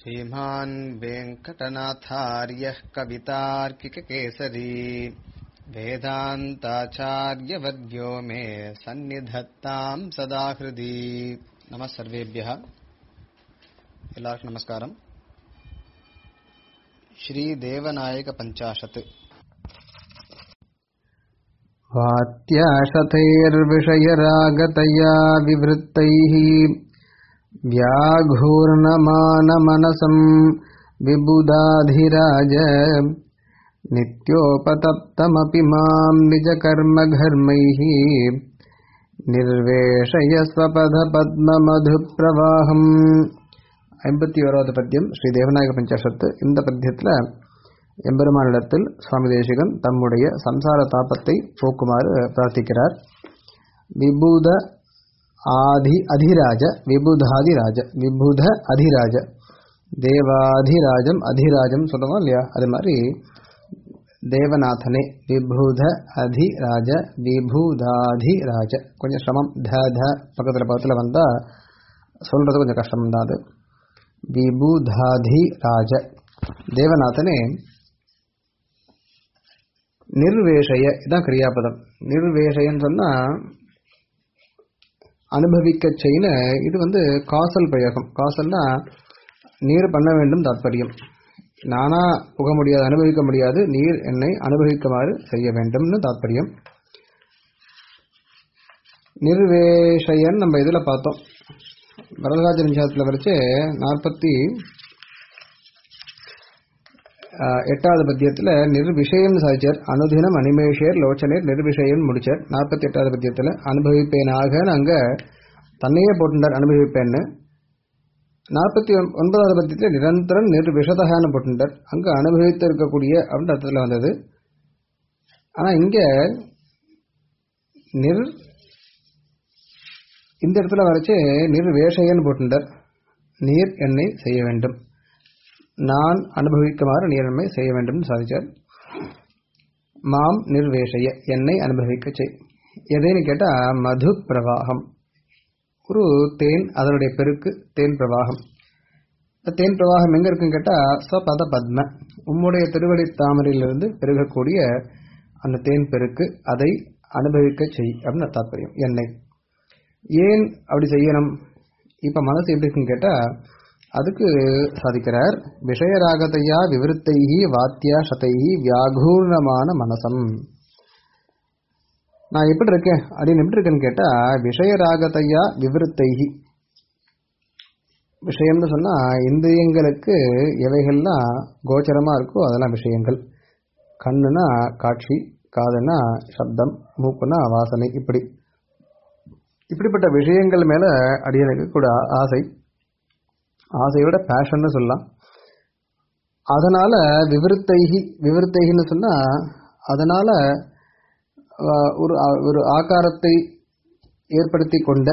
श्रीमान् वेङ्कटनाथार्यः कवितार्किककेसरी वेदान्ताचार्यवद्यो मे सन्निधत्ताम् सदा हृदि नमः सर्वेभ्यः எல்லாருக்கும் நமஸ்காரம் ஸ்ரீ தேவநாயக பஞ்சாஷத் वात्याशतैर्विषयरागतया विवृत्तैः व्याघूर्णमानमनसम् विबुधाधिराज नित्योपतप्तमपि माम् निजकर्मघर्मैः निर्वेशय स्वपदपद्ममधुप्रवाहम् ஐம்பத்தி ஓராவது பத்தியம் ஸ்ரீ தேவநாயக பஞ்சாஷத்து இந்த பத்தியத்தில் எம்பெருமானிடத்தில் சுவாமி தேசிகன் தம்முடைய சம்சார தாபத்தை போக்குமாறு பிரார்த்திக்கிறார் விபுத ஆதி அதிராஜ விபுதாதிராஜ விபுத அதிராஜ தேவாதிராஜம் அதிராஜம் சொல்லுவோம் இல்லையா அது மாதிரி தேவநாதனே விபுத அதிராஜ விபுதாதிராஜ கொஞ்சம் சிரமம் த த பக்கத்தில் பக்கத்தில் வந்தால் சொல்றது கொஞ்சம் கஷ்டம் தான் அது விபுதாதிராஜ தேவநாதனே நிர்வேஷய இதான் கிரியாபதம் நிர்வேஷயன்னு சொன்னா அனுபவிக்க செய்ன இது வந்து காசல் பிரயோகம் காசல்னா நீர் பண்ண வேண்டும் தாற்பயம் நானா புக முடியாது அனுபவிக்க முடியாது நீர் என்னை அனுபவிக்குமாறு செய்ய வேண்டும்னு தாற்பயம் நிர்வேஷயன் நம்ம இதில் பார்த்தோம் வரதராஜ நிமிஷத்தில் வரைச்சு நாற்பத்தி எட்டாவது பத்தியத்தில் நிர்விஷயம் சாதிச்சார் அனுதினம் அனிமேஷர் லோச்சனர் நிர்விஷயம் முடிச்சார் நாற்பத்தி எட்டாவது பத்தியத்தில் அனுபவிப்பேனாக அங்கே தன்னையே போட்டுட்டார் அனுபவிப்பேன்னு நாற்பத்தி ஒன்பதாவது பத்தியத்தில் நிரந்தரம் நிர்விஷதகான்னு போட்டுட்டார் அங்கே அனுபவித்து இருக்கக்கூடிய அப்படின்ற அர்த்தத்தில் வந்தது ஆனால் இங்கே நிர் இந்த இடத்துல வரைச்சு நிர்வேஷையன்னு போட்டுட்டார் நீர் என்னை செய்ய வேண்டும் நான் அனுபவிக்குமாறு நீரன்மை செய்ய வேண்டும் சாதிச்சார் மாம் நிர்வேஷய என்னை அனுபவிக்க செய் எதைன்னு கேட்டால் மது பிரவாகம் ஒரு தேன் அதனுடைய பெருக்கு தேன் பிரவாகம் தேன் பிரவாகம் எங்க இருக்குன்னு கேட்டால் ஸ்வபத பத்ம உம்முடைய திருவடி தாமரையிலிருந்து பெருகக்கூடிய அந்த தேன் பெருக்கு அதை அனுபவிக்க செய் அப்படின்னு தாற்பயம் என்னை ஏன் அப்படி செய்யணும் இப்ப மனசு எப்படி இருக்குன்னு கேட்டா அதுக்கு சாதிக்கிறார் விஷயராகத்தையா விவருத்தைகி வாத்தியா சதைகி வியாகூர்ணமான மனசம் நான் எப்படி இருக்கேன் அப்படின்னு எப்படி இருக்கேன்னு கேட்டா விஷயராகத்தையா விவருத்தைகி விஷயம்னு சொன்னா இந்திரியங்களுக்கு எவைகள்லாம் கோச்சரமா இருக்கோ அதெல்லாம் விஷயங்கள் கண்ணுனா காட்சி காதுனா சப்தம் மூக்குனா வாசனை இப்படி இப்படிப்பட்ட விஷயங்கள் மேல அடியனுக்கு கூட ஆசை ஆசையோட பேஷன்னு சொல்லலாம் அதனால விவருத்தைகி விவருத்தைகின்னு சொன்னா அதனால ஒரு ஒரு ஆகாரத்தை ஏற்படுத்தி கொண்ட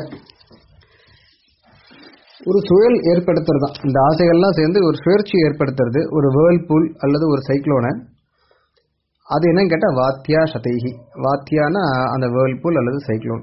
ஒரு சுழல் ஏற்படுத்துறது தான் இந்த ஆசைகள்லாம் சேர்ந்து ஒரு சுழற்சி ஏற்படுத்துறது ஒரு வேர்ல்பூல் அல்லது ஒரு சைக்ளோனை அது என்னன்னு கேட்டால் வாத்தியா சதைகி வாத்தியானா அந்த வேர்ல்பூல் அல்லது சைக்ளோன்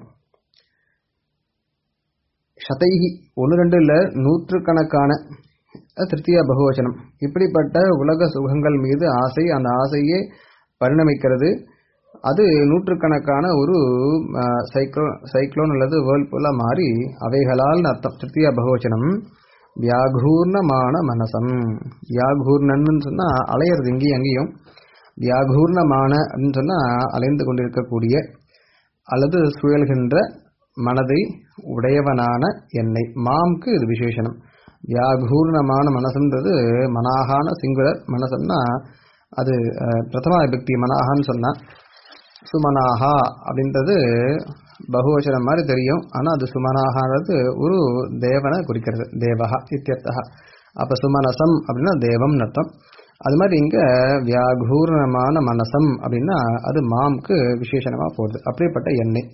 சதைகி ஒன்று ரெண்டு இல்லை நூற்றுக்கணக்கான திருத்தியா பகுவச்சனம் இப்படிப்பட்ட உலக சுகங்கள் மீது ஆசை அந்த ஆசையே பரிணமிக்கிறது அது நூற்றுக்கணக்கான ஒரு சைக்ளோன் சைக்ளோன் அல்லது வேர்ல்பூலாக மாறி அவைகளால் அர்த்தம் திருத்தியா பகுவச்சனம் வியாகூர்ணமான மனசம் வியாகூர்ணன்னு சொன்னால் அலையிறது இங்கேயும் அங்கேயும் வியாகூர்ணமான அப்படின்னு சொன்னால் அலைந்து கொண்டிருக்கக்கூடிய அல்லது சுழல்கின்ற மனதை உடையவனான என்னை மாம்க்கு இது விசேஷனம் வியாகூர்ணமான மனசுன்றது மனாகான சிங்குலர் மனசுன்னா அது பிரதம விபக்தி மனாகான்னு சொன்னா சுமனாகா அப்படின்றது பகுவச்சனம் மாதிரி தெரியும் ஆனால் அது சுமனாகான்றது ஒரு தேவனை குறிக்கிறது தேவகா இத்தியர்த்தா அப்போ சுமனசம் அப்படின்னா தேவம் அர்த்தம் அது மாதிரி இங்கே வியாகூர்ணமான மனசம் அப்படின்னா அது மாம்க்கு விசேஷனமாக போகுது அப்படிப்பட்ட எண்ணெய்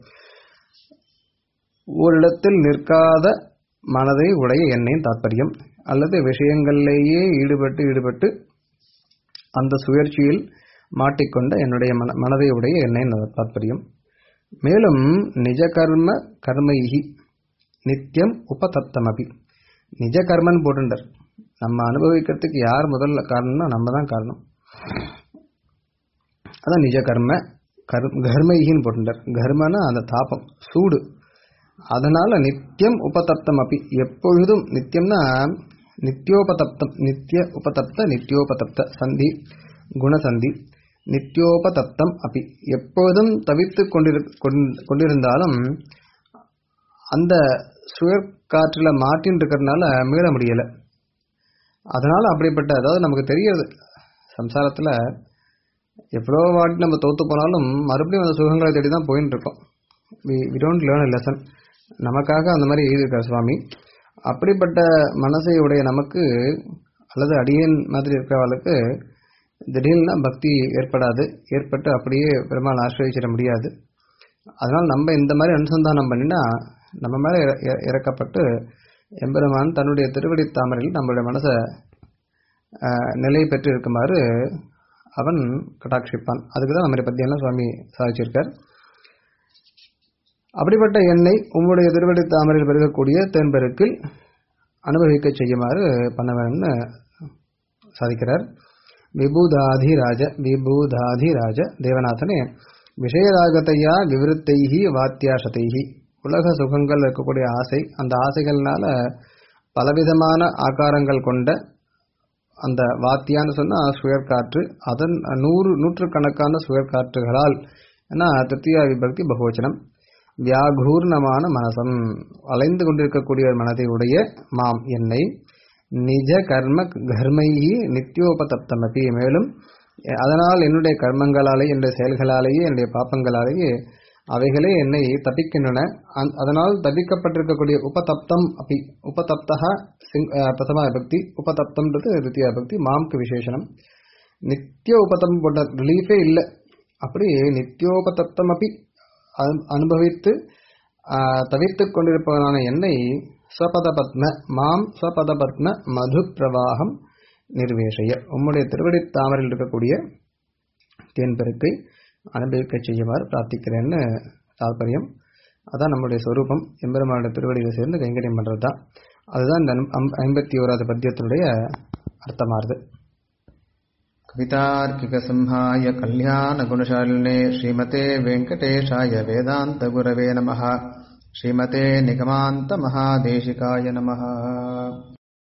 ஓரிடத்தில் நிற்காத மனதை உடைய எண்ணெயின் தாற்பயம் அல்லது விஷயங்களிலேயே ஈடுபட்டு ஈடுபட்டு அந்த சுயற்சியில் மாட்டிக்கொண்ட என்னுடைய மன மனதை உடைய எண்ணெயின் தாற்பயம் மேலும் நிஜ கர்ம கர்மைகி நித்தியம் உபதத்தமபி நிஜ கர்மன் போட்டுண்டர் நம்ம அனுபவிக்கிறதுக்கு யார் முதல்ல காரணம்னா நம்ம தான் காரணம் அதான் நிஜ கர்ம கர் கர்மைகின்னு போட்டுட்டார் கர்மனா அந்த தாபம் சூடு அதனால நித்தியம் உபதப்தம் அப்படி எப்பொழுதும் நித்தியம்னா நித்தியோபதப்தம் நித்திய உபதப்த நித்தியோபதப்த சந்தி குணசந்தி நித்தியோபதப்தம் அப்படி எப்பொழுதும் தவித்து கொண்டிரு கொண்- கொண்டிருந்தாலும் அந்த சுழற்காற்றில் மாட்டின்னு இருக்கிறதுனால மீள முடியலை அதனால அப்படிப்பட்ட அதாவது நமக்கு தெரியாது சம்சாரத்தில் எவ்வளோ வாட்டி நம்ம தோத்து போனாலும் மறுபடியும் அந்த சுகங்களை தேடி தான் போயின்னு இருக்கோம் we we don't learn lesson நமக்காக அந்த மாதிரி எழுதியிருக்கார் சுவாமி அப்படிப்பட்ட மனசை உடைய நமக்கு அல்லது அடியேன் மாதிரி இருக்கிறவளுக்கு திடீர்னு பக்தி ஏற்படாது ஏற்பட்டு அப்படியே பெருமாள் ஆசிரியச்சிட முடியாது அதனால் நம்ம இந்த மாதிரி அனுசந்தானம் பண்ணினா நம்ம மேலே இற- இற- இறக்கப்பட்டு எம்பெருமான் தன்னுடைய திருவடி தாமரையில் நம்மளுடைய மனசை ஆஹ், நிலை பெற்று இருக்குமாறு அவன் கட்டாட்சிப்பான் அதுக்கு தான் நம்ம பத்தியெல்லாம் சுவாமி சாதிச்சிருக்கார் அப்படிப்பட்ட எண்ணெய் உம்முடைய திருவடி தாமரையில் பெருகக்கூடிய தேன்பெருக்கில் அனுபவிக்க செய்யுமாறு பண்ண வேணும்னு சாதிக்கிறார் விபூதாதிராஜ விபூதாதிராஜ தேவநாதனே விஷயராகத்தையா விவருத்தைகி வாத்தியாசத்தைகி உலக சுகங்கள் இருக்கக்கூடிய ஆசை அந்த ஆசைகள்னால பலவிதமான ஆகாரங்கள் கொண்ட அந்த வாத்தியான்னு சொன்னா சுயற்காற்று அதன் நூறு நூற்றுக்கணக்கான சுயற்காற்றுகளால் ஏன்னா திருத்தியா விபக்தி பகுவச்சனம் வியாகூர்ணமான மனசம் அலைந்து கொண்டிருக்கக்கூடிய ஒரு மனதை உடைய மாம் என்னை நிஜ கர்ம கர்மையி நித்தியோபதப்தமபி மேலும் அதனால் என்னுடைய கர்மங்களாலே என்னுடைய செயல்களாலேயே என்னுடைய பாப்பங்களாலேயே அவைகளே என்னை தப்பிக்கின்றன அந்- அதனால் தப்பிக்கப்பட்டிருக்கக்கூடிய உபதப்தம் அப்படி உபதப்தா சிங் அஹ், பிரதம விபக்தி உபதப்தம்ன்றது தித்தியா விபக்தி மாம்க்கு விசேஷனம் நித்திய உபதம் போட்ட ரிலீஃபே இல்லை அப்படி நித்தியோபதப்தம் அப்படி அனு- அனுபவித்து ஆஹ், தவித்துக் கொண்டிருப்பவனான என்னை ஸ்வபதபத்ம மாம் ஸ்வபதபத்ம மது பிரவாகம் நிர்வேஷய உம்முடைய திருவடி தாமரையில் இருக்கக்கூடிய தேன்பெருக்கை அனுபவிக்க செய்யுமாறு பிரார்த்திக்கிறேன்னு தாற்பயம் அதான் நம்முடைய சொரூபம் எம்பெருமானுடைய திருவடியில் சேர்ந்து கைங்கரியம் பண்ணுறது தான் அதுதான் இந்த ஐம்- ஐம்பத்தி ஓராவது பத்தியத்தினுடைய அர்த்தமாகுது कवितार्किकसंहाय कल्याणगुणशालिने श्रीमते वेङ्कटेशाय वेदान्तगुरवे नमः श्रीमते निगमान्तमहादेशिकाय नमः